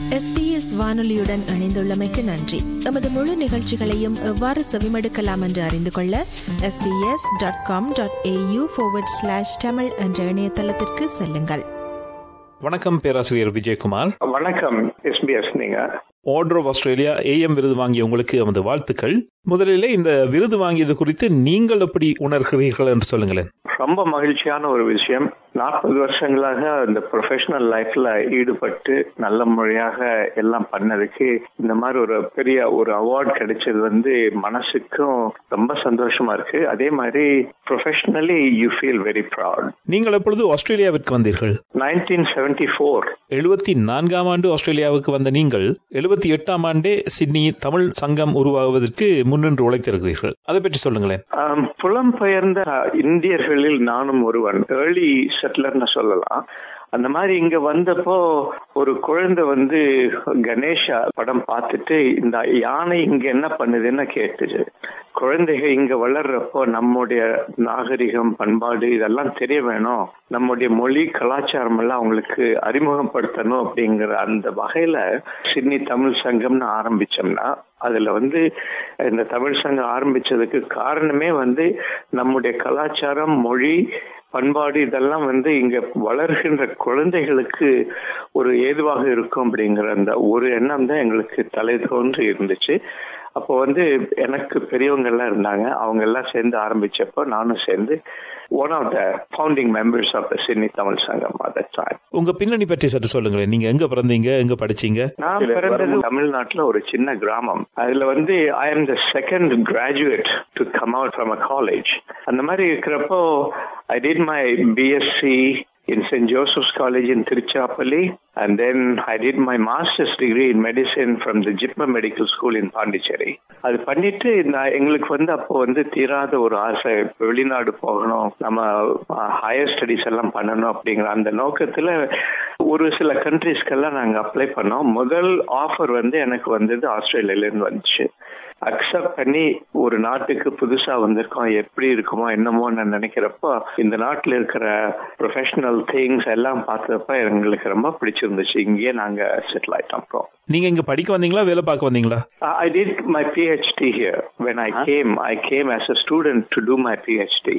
SBS வானொலியுடன் இணைந்துள்ளமைக்கு நன்றி எமது முழு நிகழ்ச்சிகளையும் எவ்வாறு செவிமடுக்கலாம் என்று அறிந்து கொள்ள SBS dot com dot AU slash Tamil என்ற இணையதளத்திற்கு செல்லுங்கள் வணக்கம் பேராசிரியர் விஜயகுமார் வணக்கம் எஸ்பிஎஸ் நீங்க ஆர்டர் ஆஃப் ஆஸ்திரேலியா ஏஎம் விருது வாங்கிய உங்களுக்கு நமது வாழ்த்துக்கள் முதலிலே இந்த விருது வாங்கியது குறித்து நீங்கள் எப்படி உணர்கிறீர்கள் என்று சொல்லுங்களேன் ரொம்ப மகிழ்ச்சியான ஒரு விஷயம் நாற்பது வருஷங்களாக இந்த ப்ரொஃபஷனல் லைஃப்ல ஈடுபட்டு நல்ல முறையாக எல்லாம் பண்ணதுக்கு இந்த மாதிரி ஒரு பெரிய ஒரு அவார்ட் கிடைச்சது வந்து மனசுக்கும் ரொம்ப சந்தோஷமா இருக்கு அதே மாதிரி professionally you feel very proud நீங்கள் எப்பொழுது ஆஸ்திரேலியாவிற்கு வந்தீர்கள் நைன்டீன் செவன்டி ஃபோர் எழுபத்தி நான்காம் ஆண்டு ஆஸ்திரேலியாவுக்கு வந்த நீங்கள் எழுபத்தி எட்டாம் ஆண்டே சிட்னி தமிழ் சங்கம் உருவாகுவதற்கு முன்னின்று உழைத்திருக்கிறீர்கள் அதை பற்றி சொல்லுங்களேன் புலம்பெயர்ந்த இந்தியர்களில் நானும் ஒருவன் ஏர்லி செட்டிலர்னு சொல்லலாம் அந்த மாதிரி இங்க வந்தப்போ ஒரு குழந்தை வந்து கணேஷா படம் பார்த்துட்டு இந்த யானை இங்க என்ன பண்ணுதுன்னு கேட்டுச்சு குழந்தைகள் இங்க வளர்றப்போ நம்முடைய நாகரிகம் பண்பாடு இதெல்லாம் தெரிய வேணும் நம்முடைய மொழி கலாச்சாரம் எல்லாம் அவங்களுக்கு அறிமுகப்படுத்தணும் அப்படிங்கிற அந்த வகையில சிட்னி தமிழ் சங்கம்னு ஆரம்பிச்சோம்னா அதுல வந்து இந்த தமிழ் சங்கம் ஆரம்பிச்சதுக்கு காரணமே வந்து நம்முடைய கலாச்சாரம் மொழி பண்பாடு இதெல்லாம் வந்து இங்க வளர்கின்ற குழந்தைகளுக்கு ஒரு ஏதுவாக இருக்கும் அப்படிங்கிற அந்த ஒரு எண்ணம் தான் எங்களுக்கு தலை தோன்றி இருந்துச்சு அப்போ வந்து எனக்கு பெரியவங்க எல்லாம் இருந்தாங்க அவங்க எல்லாம் சேர்ந்து ஆரம்பிச்சப்போ நானும் சேர்ந்து one of the founding members of the Sydney Tamil Sangam அதை உங்க பின்னணி பற்றி சற்று சொல்லுங்களேன் நீங்க எங்க பிறந்தீங்க எங்க படிச்சீங்க நான் பிறந்தது தமிழ்நாட்டுல ஒரு சின்ன கிராமம் அதுல வந்து I am the second graduate to come out from a college அந்த மாதிரி இருக்கிறப்போ I did my BSc in St. Joseph's College in Tiruchirappalli, and then I did my master's degree in medicine from the Jipma Medical School in Pondicherry. அது பண்ணிட்டு நான் எங்களுக்கு வந்து அப்போ வந்து தீராத ஒரு ஆசை வெளிநாடு போகணும் நம்ம ஹையர் ஸ்டடிஸ் எல்லாம் பண்ணணும் அப்படிங்கிற அந்த நோக்கத்துல ஒரு சில கண்ட்ரீஸ்க்கெல்லாம் நாங்கள் அப்ளை பண்ணோம் முதல் ஆஃபர் வந்து எனக்கு வந்தது ஆஸ்திரேலியாலேருந்து வந்துச்சு அக்செப்ட் பண்ணி ஒரு நாட்டுக்கு புதுசா வந்திருக்கோம் எப்படி இருக்குமோ என்னமோ நான் நினைக்கிறப்போ இந்த நாட்டில் இருக்கிற ப்ரொஃபஷனல் திங்ஸ் எல்லாம் பார்த்தப்ப எங்களுக்கு ரொம்ப பிடிச்சிருந்துச்சு இங்கேயே நாங்க செட்டில் ஆயிட்டோம் அப்புறம் நீங்க இங்க படிக்க வந்தீங்களா வேலை பார்க்க வந்தீங்களா I did my PhD here when I came I came as a student to do my PhD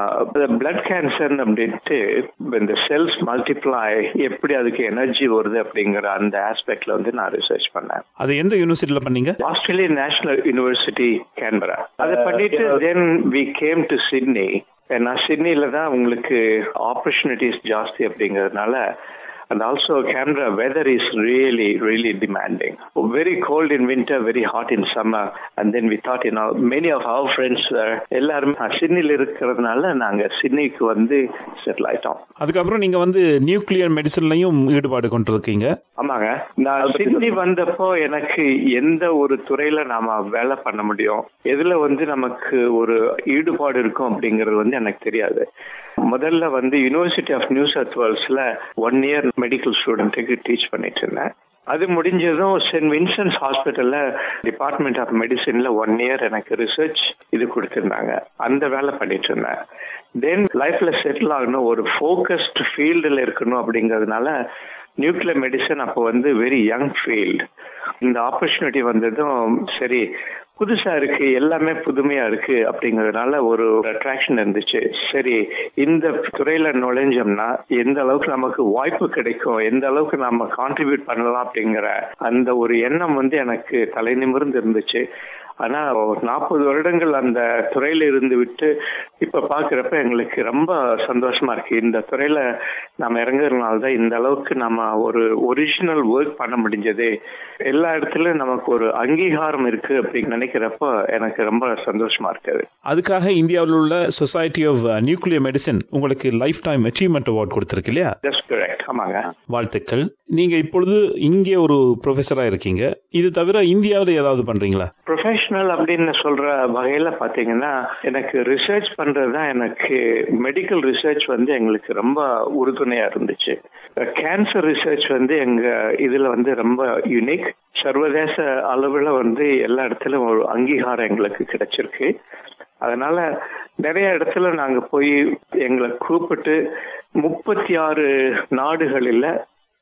blood cancer அப்படின்ட்டு இந்த செல்ஸ் மல்டிப்ளை எப்படி அதுக்கு எனர்ஜி வருது அப்படிங்கிற அந்த ஆஸ்பெக்ட்ல வந்து நான் ரிசர்ச் பண்ணேன் அது எந்த யூனிவர்சிட்டியில பண்ணீங்க ஆஸ்திரேலியன் நேஷனல் யூனிவர்சிட்டி கேன்பரா அதை பண்ணிட்டு then we came to Sydney ஏன்னா சிட்னில தான் உங்களுக்கு ஆப்பர்ச்சுனிட்டிஸ் ஜாஸ்தி அப்படிங்கிறதுனால and also Canberra weather is really really demanding very cold in winter very hot in summer and then we thought you know many of our friends எல்லாரும் சிட்னில இருக்கிறதுனால நாங்க சிட்னிக்கு வந்து செட்டில் ஆயிட்டோம் அதுக்கப்புறம் நீங்க வந்து நியூக்ளியர் மெடிசன்லயும் ஈடுபாடு கொண்டிருக்கீங்க ஆமாங்க நான் சிட்னி வந்தப்போ எனக்கு எந்த ஒரு துறையில நாம வேலை பண்ண முடியும் எதுல வந்து நமக்கு ஒரு ஈடுபாடு இருக்கும் அப்படிங்கறது வந்து எனக்கு தெரியாது முதல்ல வந்து யூனிவர்சிட்டி ஆஃப் நியூ சவுத் வேல்ஸ்ல ஒன் இயர் மெடிக்கல் ஸ்டூடெண்ட்டுக்கு டீச் பண்ணிட்டு இருந்தேன் அது முடிஞ்சதும் சென்ட் வின்சன்ஸ் ஹாஸ்பிட்டல்ல டிபார்ட்மெண்ட் ஆஃப் மெடிசின்ல ஒன் இயர் எனக்கு ரிசர்ச் இது கொடுத்திருந்தாங்க அந்த வேலை பண்ணிட்டு இருந்தேன் தென் லைஃப்ல செட்டில் ஆகணும் ஒரு ஃபோக்கஸ்ட் ஃபீல்டில் இருக்கணும் அப்படிங்கிறதுனால நியூக்ளியர் மெடிசன் அப்போ வந்து வெரி யங் ஃபீல்டு இந்த ஆப்பர்ச்சுனிட்டி வந்ததும் சரி புதுசா இருக்கு எல்லாமே புதுமையா இருக்கு அப்படிங்கறதுனால ஒரு அட்ராக்ஷன் இருந்துச்சு சரி இந்த துறையில நுழைஞ்சோம்னா எந்த அளவுக்கு நமக்கு வாய்ப்பு கிடைக்கும் எந்த அளவுக்கு நம்ம கான்ட்ரிபியூட் பண்ணலாம் அப்படிங்கிற அந்த ஒரு எண்ணம் வந்து எனக்கு தலை நிமிர்ந்து இருந்துச்சு ஆனா நாற்பது வருடங்கள் அந்த துறையில இருந்து விட்டு இப்ப பாக்குறப்ப எங்களுக்கு ரொம்ப சந்தோஷமா இருக்கு இந்த துறையில நம்ம இறங்குறதுனால தான் இந்த அளவுக்கு நம்ம ஒரு ஒரிஜினல் ஒர்க் பண்ண முடிஞ்சது எல்லா இடத்துலயும் நமக்கு ஒரு அங்கீகாரம் இருக்கு அப்படின்னு நினைக்கிறப்ப எனக்கு ரொம்ப சந்தோஷமா இருக்குது அதுக்காக இந்தியாவில் உள்ள சொசைட்டி ஆஃப் நியூக்ளியர் மெடிசன் உங்களுக்கு லைஃப் டைம் அச்சீவ்மெண்ட் அவார்ட் கொடுத்திருக்கு இல்லையா கரெக்ட் ஆமாங்க வாழ்த்துக்கள் நீங்க இப்பொழுது இங்கே ஒரு ப்ரொஃபஸரா இருக்கீங்க இது தவிர இந்தியாவில் ஏதாவது பண்றீங்களா ப்ரொஃபஷனல் அப்படின்னு சொல்ற வகையில பாத்தீங்கன்னா எனக்கு ரிசர்ச் பண்றது தான் எனக்கு மெடிக்கல் ரிசர்ச் வந்து எங்களுக்கு ரொம்ப உறுதுணையா இருந்துச்சு கேன்சர் ரிசர்ச் வந்து எங்க இதுல வந்து ரொம்ப யூனிக் சர்வதேச அளவுல வந்து எல்லா இடத்துலயும் ஒரு அங்கீகாரம் எங்களுக்கு கிடைச்சிருக்கு அதனால நிறைய இடத்துல நாங்க போய் எங்களை கூப்பிட்டு முப்பத்தி ஆறு நாடுகளில்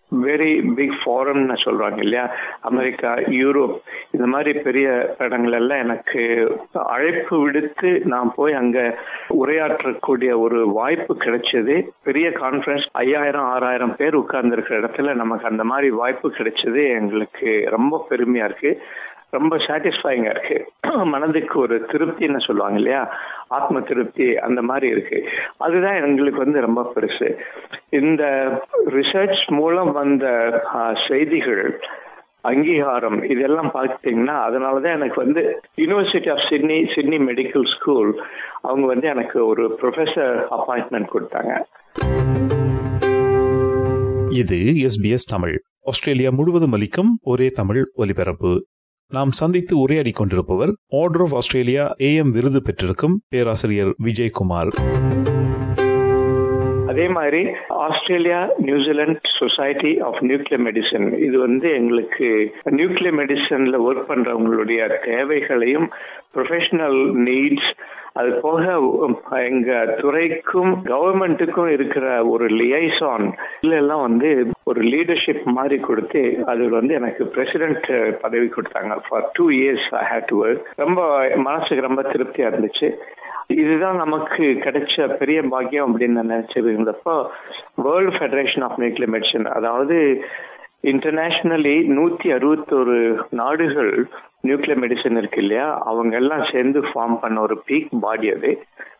வெரி பிக் ஃபாரம்னு சொல்றாங்க இல்லையா அமெரிக்கா யூரோப் இந்த மாதிரி பெரிய இடங்கள் எல்லாம் எனக்கு அழைப்பு விடுத்து நான் போய் அங்க உரையாற்றக்கூடிய ஒரு வாய்ப்பு கிடைச்சது பெரிய கான்ஃபரன்ஸ் ஐயாயிரம் ஆறாயிரம் பேர் உட்கார்ந்து இருக்கிற இடத்துல நமக்கு அந்த மாதிரி வாய்ப்பு கிடைச்சது எங்களுக்கு ரொம்ப பெருமையா இருக்கு ரொம்ப சாட்டிஸ்ஃபைங்கா இருக்கு மனதுக்கு ஒரு திருப்தின்னு சொல்லுவாங்க இல்லையா ஆத்ம திருப்தி அந்த மாதிரி இருக்கு அதுதான் எங்களுக்கு வந்து ரொம்ப பெருசு இந்த ரிசர்ச் மூலம் வந்த செய்திகள் அங்கீகாரம் இதெல்லாம் பார்த்தீங்கன்னா அதனாலதான் எனக்கு வந்து university of Sydney Sydney medical school அவங்க வந்து எனக்கு ஒரு ப்ரொஃபஸர் அப்பாயின்மெண்ட் கொடுத்தாங்க இது எஸ்பிஎஸ் தமிழ் ஆஸ்திரேலியா முழுவதும் அளிக்கும் ஒரே தமிழ் ஒலிபரப்பு நாம் சந்தித்து உரையாடி கொண்டிருப்பவர் ஆர்டர் ஆஃப் ஆஸ்திரேலியா ஏஎம் விருது பெற்றிருக்கும் பேராசிரியர் விஜயகுமார் அதே மாதிரி Australia New Zealand society of nuclear medicine இது வந்து எங்களுக்கு நியூக்ளியர் மெடிசன்ல ஒர்க் பண்றவங்களுடைய தேவைகளையும் ப்ரொஃபஷனல் நீட்ஸ் அது போக எங்க துறைக்கும் கவர்மெண்ட்டுக்கும் இருக்கிற ஒரு லியைசான் எல்லாம் வந்து ஒரு லீடர்ஷிப் மாதிரி கொடுத்து அது வந்து எனக்கு பிரசிடென்ட் பதவி கொடுத்தாங்க for two years I had to work ரொம்ப மனசுக்கு ரொம்ப திருப்தியா இருந்துச்சு இதுதான் நமக்கு கிடைச்ச பெரிய பாக்கியம் அப்படின்னு நான் நினைச்சிருந்தப்போ world federation of nuclear medicine அதாவது இன்டர்நேஷனலி நூத்தி அறுபத்தொரு நாடுகள் நியூக்ளியர் மெடிசன் இருக்கு இல்லையா அவங்க எல்லாம் சேர்ந்து ஃபார்ம் பண்ண ஒரு பீக் பாடி அது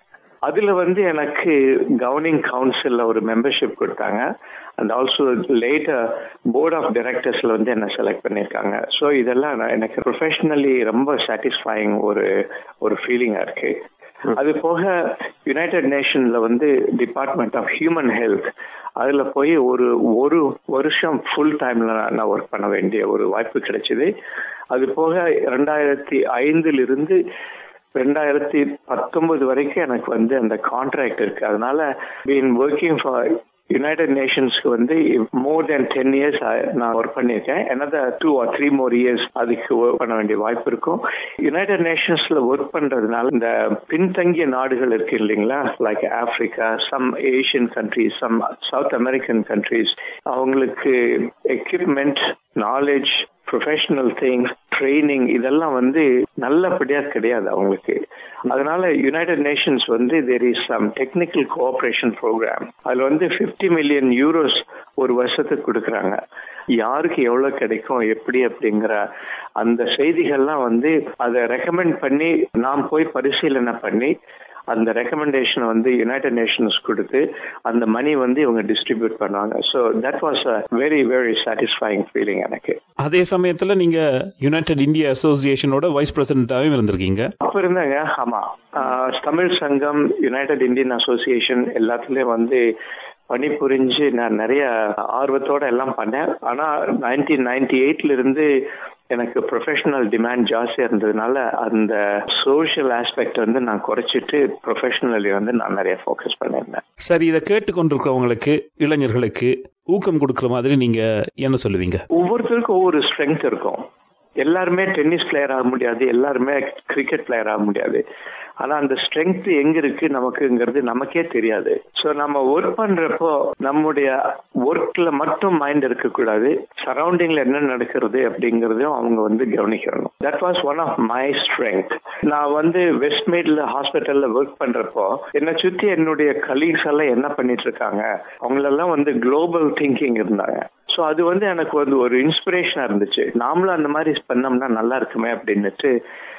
அதுல வந்து எனக்கு கவர்னிங் கவுன்சில்ல ஒரு மெம்பர்ஷிப் கொடுத்தாங்க and also later board of டைரக்டர்ஸ்ல வந்து என்ன செலக்ட் பண்ணியிருக்காங்க ஸோ இதெல்லாம் எனக்கு ப்ரொஃபஷனலி ரொம்ப சாட்டிஸ்ஃபைங் ஒரு ஒரு ஃபீலிங்கா இருக்கு அது போக யுனைடெட் நேஷன்ல வந்து டிபார்ட்மெண்ட் ஆஃப் ஹியூமன் ஹெல்த் அதுல போய் ஒரு ஒரு வருஷம் ஃபுல் டைம்ல நான் ஒர்க் பண்ண வேண்டிய ஒரு வாய்ப்பு கிடைச்சது அது போக ரெண்டாயிரத்தி ஐந்துல இருந்து ரெண்டாயிரத்தி பத்தொன்பது வரைக்கும் எனக்கு வந்து அந்த கான்ட்ராக்ட் இருக்கு அதனால பீன் ஒர்க்கிங் ஃபார் யுனைடெட் நேஷன்ஸ்க்கு வந்து மோர் தென் டென் இயர்ஸ் நான் ஒர்க் பண்ணியிருக்கேன் எனது two or three more years அதுக்கு ஒர்க் பண்ண வேண்டிய வாய்ப்பு இருக்கும் யுனைடெட் நேஷன்ஸ்ல ஒர்க் பண்றதுனால இந்த பின்தங்கிய நாடுகள் இருக்கு இல்லைங்களா like Africa some Asian countries some South American countries அவங்களுக்கு equipment knowledge professional things training இதெல்லாம் வந்து நல்லபடியா கிடையாது அவங்களுக்கு அதனால யுனைடெட் நேஷன்ஸ் வந்து there is some technical cooperation programme அதுல வந்து பிப்டி மில்லியன் யூரோஸ் ஒரு வருஷத்துக்கு கொடுக்குறாங்க யாருக்கு எவ்வளவு கிடைக்கும் எப்படி அப்படிங்கிற அந்த செய்திகள்லாம் வந்து அதை ரெக்கமெண்ட் பண்ணி நாம் போய் பரிசீலனை பண்ணி அந்த ரெக்கமெண்டேஷன் வந்து யுனைடெட் நேஷன்ஸ் கொடுத்து அந்த மணி வந்து இவங்க டிஸ்ட்ரிபியூட் பண்ணுவாங்க so that was a very very satisfying feeling எனக்கு அதே சமயத்துல நீங்க யுனைடெட் இந்தியா அசோசியேஷனோட வைஸ் பிரசிடென்டாகவும் இருந்திருக்கீங்க அப்ப இருந்தாங்க ஆமா தமிழ் சங்கம் யுனைடெட் இந்தியன் அசோசியேஷன் எல்லாத்துலயும் வந்து பணிபுரிஞ்சு நான் நிறைய ஆர்வத்தோட எல்லாம் பண்ணேன் ஆனா நைன்டீன் நைன்டி எயிட்ல இருந்து எனக்கு ப்ரொஃபஷனல் டிமாண்ட் ஜாஸ்தியா இருந்ததுனால அந்த சோஷியல் ஆஸ்பெக்ட் வந்து நான் குறைச்சிட்டு ப்ரொஃபஷனலி வந்து நான் நிறைய ஃபோக்கஸ் பண்ணியிருந்தேன் சரி இதை கேட்டுக்கொண்டிருக்கிறவங்களுக்கு இளைஞர்களுக்கு ஊக்கம் கொடுக்குற மாதிரி நீங்க என்ன சொல்லுவீங்க ஒவ்வொருத்தருக்கும் ஒவ்வொரு ஸ்ட்ரென்த் இருக்கும் எல்லாருமே டென்னிஸ் பிளேயர் ஆக முடியாது எல்லாருமே கிரிக்கெட் பிளேயர் ஆக முடியாது ஆனா அந்த ஸ்ட்ரென்த் எங்க இருக்கு நமக்குங்கிறது நமக்கே தெரியாது ஸோ நம்ம ஒர்க் பண்றப்போ நம்முடைய ஒர்க்ல மட்டும் மைண்ட் இருக்கக்கூடாது சரௌண்டிங்ல என்ன நடக்கிறது அப்படிங்கறதையும் அவங்க வந்து கவனிக்கணும் that was one of my strength நான் வந்து வெஸ்ட்மேட்ல ஹாஸ்பிட்டல்ல ஒர்க் பண்றப்போ என்னை சுத்தி என்னுடைய கலீக்ஸ் எல்லாம் என்ன பண்ணிட்டு இருக்காங்க அவங்களெல்லாம் வந்து குளோபல் திங்கிங் இருந்தாங்க ஸோ அது வந்து எனக்கு வந்து ஒரு இன்ஸ்பிரேஷனா இருந்துச்சு நாமளும் அந்த மாதிரி பண்ணோம்னா நல்லா இருக்குமே அப்படின்னுட்டு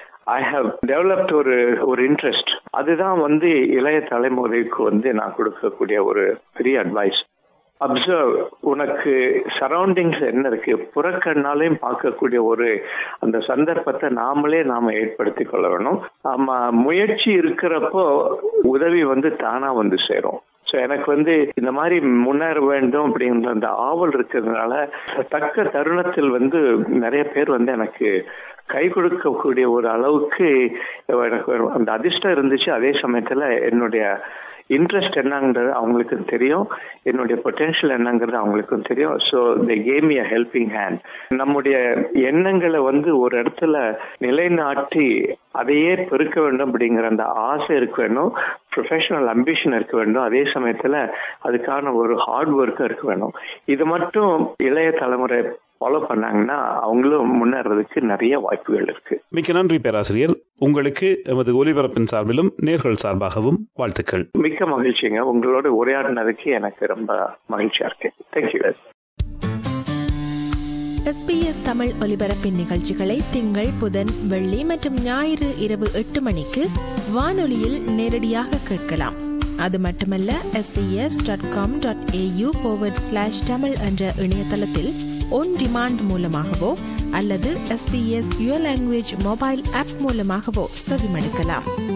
ஐ ஹவ் டெவலப்ட் ஒரு ஒரு இன்ட்ரெஸ்ட் அதுதான் வந்து இளைய தலைமுறைக்கு வந்து நான் கொடுக்கக்கூடிய ஒரு பெரிய அட்வைஸ் அப்சர்வ் உனக்கு சரௌண்டிங்ஸ் என்ன இருக்கு புறக்கண்ணாலையும் பார்க்கக்கூடிய ஒரு அந்த சந்தர்ப்பத்தை நாமளே நாம ஏற்படுத்தி கொள்ள வேணும் ஆமா முயற்சி இருக்கிறப்போ உதவி வந்து தானா வந்து சேரும் ஸோ எனக்கு வந்து இந்த மாதிரி முன்னேற வேண்டும் அப்படிங்கிற அந்த ஆவல் இருக்கிறதுனால தக்க தருணத்தில் வந்து நிறைய பேர் வந்து எனக்கு கை கொடுக்கக்கூடிய ஒரு அளவுக்கு எனக்கு அந்த அதிர்ஷ்டம் இருந்துச்சு அதே சமயத்துல என்னுடைய இன்ட்ரெஸ்ட் என்னங்கிறது அவங்களுக்கும் தெரியும் என்னுடைய பொட்டென்ஷியல் என்னங்கிறது அவங்களுக்கும் தெரியும் so the came a helping hand நம்முடைய எண்ணங்களை வந்து ஒரு இடத்துல நிலைநாட்டி அதையே பெருக்க வேண்டும் அப்படிங்கிற அந்த ஆசை இருக்க வேண்டும் ப்ரொஃபஷனல் அம்பிஷன் இருக்க வேண்டும் அதே சமயத்துல அதுக்கான ஒரு ஹார்ட் ஒர்க்கும் இருக்க வேண்டும் இது மட்டும் இளைய தலைமுறை ஃபாலோ பண்ணாங்கன்னா அவங்களும் முன்னேறதுக்கு நிறைய வாய்ப்புகள் இருக்கு மிக்க நன்றி பேராசிரியர் உங்களுக்கு எமது ஒலிபரப்பின் சார்பிலும் நேர்கள் சார்பாகவும் வாழ்த்துக்கள் மிக்க மகிழ்ச்சிங்க உங்களோட உரையாடினதுக்கு எனக்கு ரொம்ப மகிழ்ச்சியா இருக்கு தேங்க்யூ எஸ்பிஎஸ் தமிழ் ஒலிபரப்பின் நிகழ்ச்சிகளை திங்கள் புதன் வெள்ளி மற்றும் ஞாயிறு இரவு எட்டு மணிக்கு வானொலியில் நேரடியாக கேட்கலாம் அது மட்டுமல்ல SBS dot com dot AU slash Tamil என்ற இணையதளத்தில் ஒன் டிமாண்ட் மூலமாகவோ அல்லது SBS your language mobile app மூலமாகவோ செவிமடுக்கலாம்